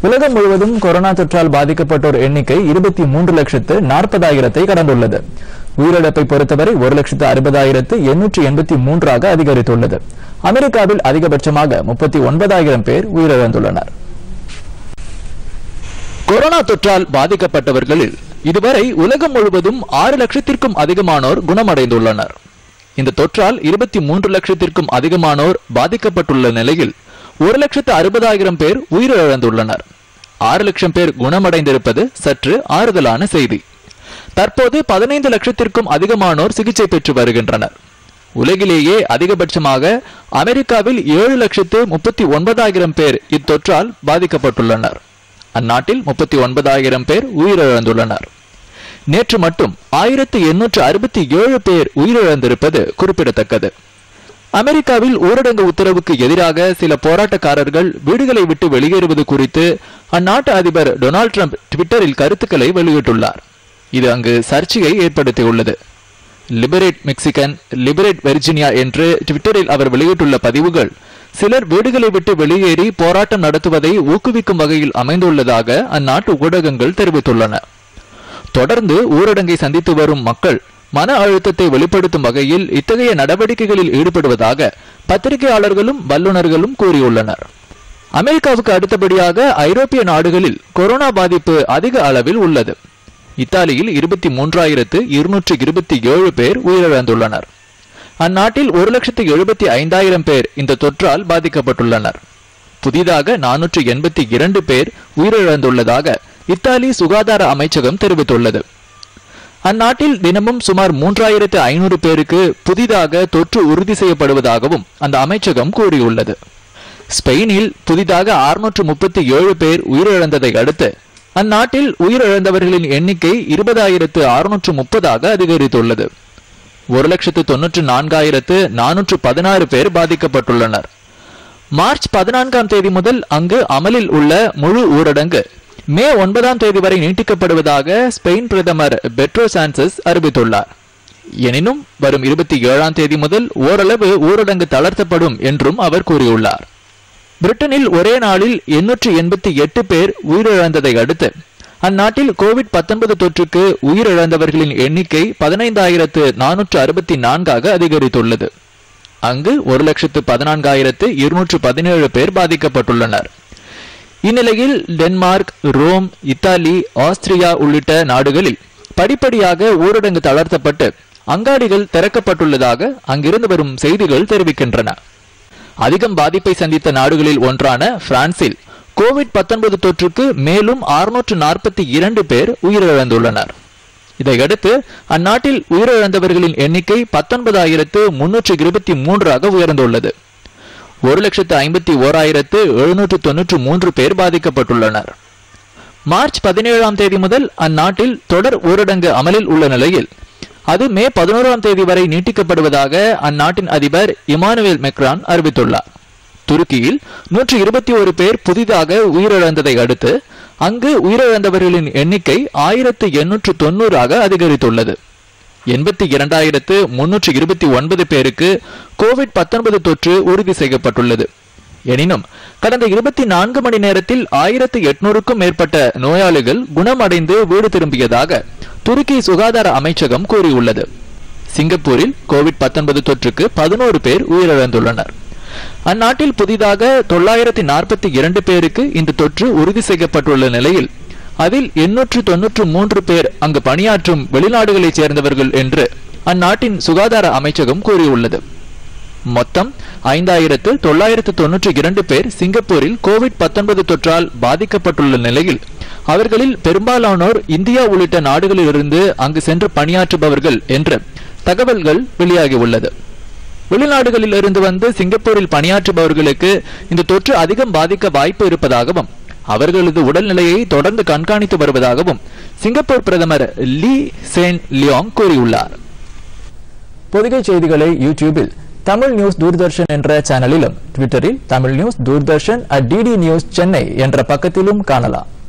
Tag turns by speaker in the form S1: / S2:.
S1: உலகம் முழுவதும் கொரோனா தொற்றால் பாதிக்கப்பட்டோர் எண்ணிக்கை இருபத்தி மூன்று லட்சத்து நாற்பதாயிரத்தை கடந்துள்ளது உயிரிழப்பை பொறுத்தவரை ஒரு லட்சத்து அறுபதாயிரத்து எண்ணூற்று எண்பத்தி மூன்றாக அதிகரித்துள்ளது அமெரிக்காவில் அதிகபட்சமாக முப்பத்தி ஒன்பதாயிரம் பேர் உயிரிழந்துள்ளனர் கொரோனா தொற்றால் பாதிக்கப்பட்டவர்களில் இதுவரை உலகம் முழுவதும் ஆறு லட்சத்திற்கும் அதிகமானோர் குணமடைந்துள்ளனர் இந்த தொற்றால் இருபத்தி மூன்று லட்சத்திற்கும் அதிகமானோர் பாதிக்கப்பட்டுள்ள நிலையில் ஒரு லட்சத்து அறுபதாயிரம் பேர் உயிரிழந்துள்ளனர் ஆறு லட்சம் பேர் குணமடைந்திருப்பது சற்று ஆறுதலான செய்தி தற்போது பதினைந்து லட்சத்திற்கும் அதிகமானோர் சிகிச்சை பெற்று வருகின்றனர் உலகிலேயே அதிகபட்சமாக அமெரிக்காவில் ஏழு லட்சத்து முப்பத்தி ஒன்பதாயிரம் பேர் இத்தொற்றால் பாதிக்கப்பட்டுள்ளனர் அந்நாட்டில் முப்பத்தி ஒன்பதாயிரம் பேர் உயிரிழந்துள்ளனர் நேற்று மட்டும் ஆயிரத்து எண்ணூற்று அறுபத்தி ஏழு பேர் உயிரிழந்திருப்பது குறிப்பிடத்தக்கது அமெரிக்காவில் ஊரடங்கு உத்தரவுக்கு எதிராக சில போராட்டக்காரர்கள் வீடுகளை விட்டு வெளியேறுவது குறித்து அந்நாட்டு அதிபர் டொனால்ட் ட்ரம்ப் ட்விட்டரில் கருத்துக்களை வெளியிட்டுள்ளார் இது அங்கு சர்ச்சையை ஏற்படுத்தியுள்ளது லிபரேட் மெக்சிகன் லிபரேட் வெர்ஜினியா என்று ட்விட்டரில் அவர் வெளியிட்டுள்ள பதிவுகள் சிலர் வீடுகளை விட்டு வெளியேறி போராட்டம் நடத்துவதை ஊக்குவிக்கும் வகையில் அமைந்துள்ளதாக அந்நாட்டு ஊடகங்கள் தெரிவித்துள்ளன தொடர்ந்து ஊரடங்கை சந்தித்து வரும் மக்கள் மன அழுத்தத்தை வெளிப்படுத்தும் வகையில் இத்தகைய நடவடிக்கைகளில் ஈடுபடுவதாக பத்திரிகையாளர்களும் வல்லுநர்களும் கூறியுள்ளனர் அமெரிக்காவுக்கு அடுத்தபடியாக ஐரோப்பிய நாடுகளில் கொரோனா பாதிப்பு அதிக அளவில் உள்ளது இத்தாலியில் இருபத்தி மூன்றாயிரத்து இருநூற்று இருபத்தி ஏழு பேர் உயிரிழந்துள்ளனர் அந்நாட்டில் ஒரு லட்சத்து எழுபத்தி ஐந்தாயிரம் பேர் இந்த தொற்றால் பாதிக்கப்பட்டுள்ளனர் புதிதாக நானூற்று எண்பத்தி இரண்டு பேர் உயிரிழந்துள்ளதாக இத்தாலி சுகாதார அமைச்சகம் தெரிவித்துள்ளது அந்நாட்டில் தினமும் சுமார் மூன்றாயிரத்து ஐநூறு பேருக்கு புதிதாக தொற்று உறுதி செய்யப்படுவதாகவும் அந்த அமைச்சகம் கூறியுள்ளது ஸ்பெயினில் புதிதாக அறுநூற்று முப்பத்தி ஏழு பேர் உயிரிழந்ததை அடுத்து அந்நாட்டில் உயிரிழந்தவர்களின் எண்ணிக்கை இருபதாயிரத்து அறுநூற்று முப்பதாக அதிகரித்துள்ளது ஒரு லட்சத்து தொன்னூற்று நான்காயிரத்து நானூற்று பதினாறு பேர் பாதிக்கப்பட்டுள்ளனர் மார்ச் பதினான்காம் தேதி முதல் அங்கு அமலில் உள்ள முழு ஊரடங்கு மே ஒன்பதாம் தேதி வரை நீட்டிக்கப்படுவதாக ஸ்பெயின் பிரதமர் பெட்ரோ சான்சஸ் அறிவித்துள்ளார் எனினும் வரும் இருபத்தி ஏழாம் தேதி முதல் ஓரளவு ஊரடங்கு தளர்த்தப்படும் என்றும் அவர் கூறியுள்ளார் பிரிட்டனில் ஒரே நாளில் எண்ணூற்று எண்பத்தி எட்டு பேர் உயிரிழந்ததை அடுத்து அந்நாட்டில் கோவிட் 19 தொற்றுக்கு உயிரிழந்தவர்களின் எண்ணிக்கை பதினைந்தாயிரத்து நானூற்று அறுபத்தி நான்காக அதிகரித்துள்ளது அங்கு ஒரு லட்சத்து பதினான்காயிரத்து இருநூற்று பதினேழு பேர் பாதிக்கப்பட்டுள்ளனர் இந்நிலையில் டென்மார்க் ரோம் இத்தாலி ஆஸ்திரியா உள்ளிட்ட நாடுகளில் படிப்படியாக ஊரடங்கு தளர்த்தப்பட்டு அங்காடிகள் திறக்கப்பட்டுள்ளதாக அங்கிருந்து வரும் செய்திகள் தெரிவிக்கின்றன அதிகம் பாதிப்பை சந்தித்த நாடுகளில் ஒன்றான பிரான்சில் கோவிட் 19 தொற்றுக்கு மேலும் அறுநூற்று நாற்பத்தி இரண்டு பேர் உயிரிழந்துள்ளனர் இதையடுத்து அந்நாட்டில் உயிரிழந்தவர்களின் எண்ணிக்கை பத்தொன்பதாயிரத்து முன்னூற்று இருபத்தி மூன்றாக உயர்ந்துள்ளது ஒரு லட்சத்து ஐம்பத்தி ஓராயிரத்து எழுநூற்று தொன்னூற்று மூன்று பேர் பாதிக்கப்பட்டுள்ளனர் மார்ச் பதினேழாம் தேதி முதல் அந்நாட்டில் தொடர் ஊரடங்கு அமலில் உள்ள நிலையில் அது மே பதினோராம் தேதி வரை நீட்டிக்கப்படுவதாக அந்நாட்டின் அதிபர் இமானுவேல் மெக்ரான் அறிவித்துள்ளார் துருக்கியில் நூற்று இருபத்தி ஒரு பேர் புதிதாக உயிரிழந்ததை அடுத்து அங்கு உயிரிழந்தவர்களின் எண்ணிக்கை ஆயிரத்து எண்ணூற்று தொண்ணூறாக அதிகரித்துள்ளது எண்பத்தி இரண்டாயிரத்து முன்னூற்று இருபத்தி ஒன்பது பேருக்கு கோவிட் 19 தொற்று உறுதி செய்யப்பட்டுள்ளது எனினும் கடந்த இருபத்தி நான்கு மணி நேரத்தில் ஆயிரத்து எட்நூறுக்கும் மேற்பட்ட நோயாளிகள் குணமடைந்து வீடு திரும்பியதாக துருக்கி சுகாதார அமைச்சகம் கூறியுள்ளது சிங்கப்பூரில் கோவிட் 19 தொற்றுக்கு பதினோரு பேர் உயிரிழந்துள்ளனர் அந்நாட்டில் புதிதாக தொள்ளாயிரத்தி நாற்பத்தி இரண்டு பேருக்கு இந்த தொற்று உறுதி செய்யப்பட்டுள்ள நிலையில் அதில் எண்ணூற்று தொன்னூற்று மூன்று பேர் அங்கு பணியாற்றும் வெளிநாடுகளைச் சேர்ந்தவர்கள் என்று அந்நாட்டின் சுகாதார அமைச்சகம் கூறியுள்ளது மொத்தம் ஐந்தாயிரத்து தொள்ளாயிரத்து தொன்னூற்றி இரண்டு பேர் சிங்கப்பூரில் கோவிட் 19 தொற்றால் பாதிக்கப்பட்டுள்ள நிலையில் அவர்களில் பெரும்பாலானோர் இந்தியா உள்ளிட்ட நாடுகளிலிருந்து அங்கு சென்று பணியாற்றுபவர்கள் என்று தகவல்கள் வெளியாகியுள்ளது வெளிநாடுகளில் இருந்து வந்து சிங்கப்பூரில் பணியாற்றுபவர்களுக்கு இந்த தொற்று அதிகம் பாதிக்க வாய்ப்பு இருப்பதாகவும் அவர்களது உடல்நிலையை தொடர்ந்து கண்காணித்து வருவதாகவும் சிங்கப்பூர் பிரதமர் லீ சென் லியோங் கூறியுள்ளார் பொதிகை செய்திகளை யூடியூபில் தமிழ் நியூஸ் தூர்தர்ஷன் என்ற சேனலிலும் ட்விட்டரில் Tamil news Doordarshan at DD news Chennai என்ற பக்கத்திலும் காணலாம்